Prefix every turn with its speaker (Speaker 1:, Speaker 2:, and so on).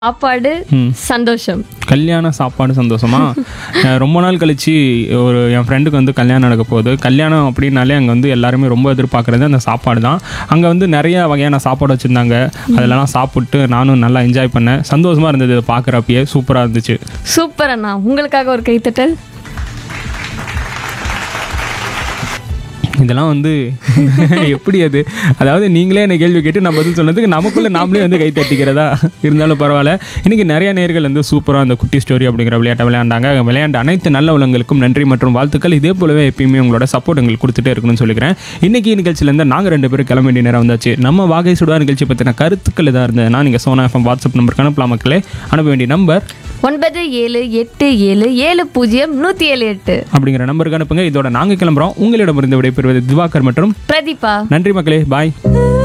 Speaker 1: சாப்பாடு சந்தோஷம்
Speaker 2: கல்யாண சாப்பாடு சந்தோஷமா அஹ் ரொம்ப நாள் கழிச்சு ஒரு என் ஃப்ரெண்டுக்கு வந்து கல்யாணம் நடக்க போகுது கல்யாணம் அப்படின்னாலே அங்கே வந்து எல்லாருமே ரொம்ப எதிர்பார்க்குறது அந்த சாப்பாடு தான் அங்கே வந்து நிறைய வகையான சாப்பாடு வச்சுருந்தாங்க அதெல்லாம் சாப்பிட்டு நானும் நல்லா என்ஜாய் பண்ணேன் சந்தோஷமாக இருந்தது இதை பார்க்குறப்பயே சூப்பராக இருந்துச்சு
Speaker 1: சூப்பர் அண்ணா உங்களுக்காக ஒரு கைத்தட்டல்
Speaker 2: இதெல்லாம் வந்து எப்படி அது அதாவது நீங்களே என்ன கேள்வி கேட்டு நான் பதில் சொன்னதுக்கு நமக்குள்ள நாமளே வந்து கை தட்டிக்கிறதா இருந்தாலும் பரவாயில்ல இன்னைக்கு நிறைய நேர்கள் வந்து சூப்பராக அந்த குட்டி ஸ்டோரி அப்படிங்கிற விளையாட்டை விளையாண்டாங்க விளையாண்ட அனைத்து நல்ல உள்ளங்களுக்கும் நன்றி மற்றும் வாழ்த்துக்கள் இதே போலவே எப்பயுமே உங்களோட சப்போர்ட் எங்களுக்கு கொடுத்துட்டே இருக்கணும்னு சொல்லிக்கிறேன் இன்னைக்கு நிகழ்ச்சியிலேருந்து நாங்கள் ரெண்டு பேரும் கிளம்ப வேண்டிய நேரம் வந்தாச்சு நம்ம வாகை சுடா நிகழ்ச்சி பற்றின கருத்துக்கள் எதாக இருந்ததுன்னா நீங்கள் சோனா எஃப்எம் வாட்ஸ்அப் நம்பருக்கு அனுப்பலாம் மக்களே அனுப்ப வேண்டிய நம்பர்
Speaker 1: ஒன்பது ஏழு எட்டு ஏழு ஏழு பூஜ்ஜியம் நூற்றி ஏழு எட்டு
Speaker 2: அப்படிங்கிற நம்பருக்கு அனுப்புங்க இதோட நாங்கள் கிளம்புறோம் உங்களிடமிருந்து விடைபெறுவது திவாகர் மற்றும்
Speaker 1: பிரதீபா
Speaker 2: நன்றி மக்களே பாய்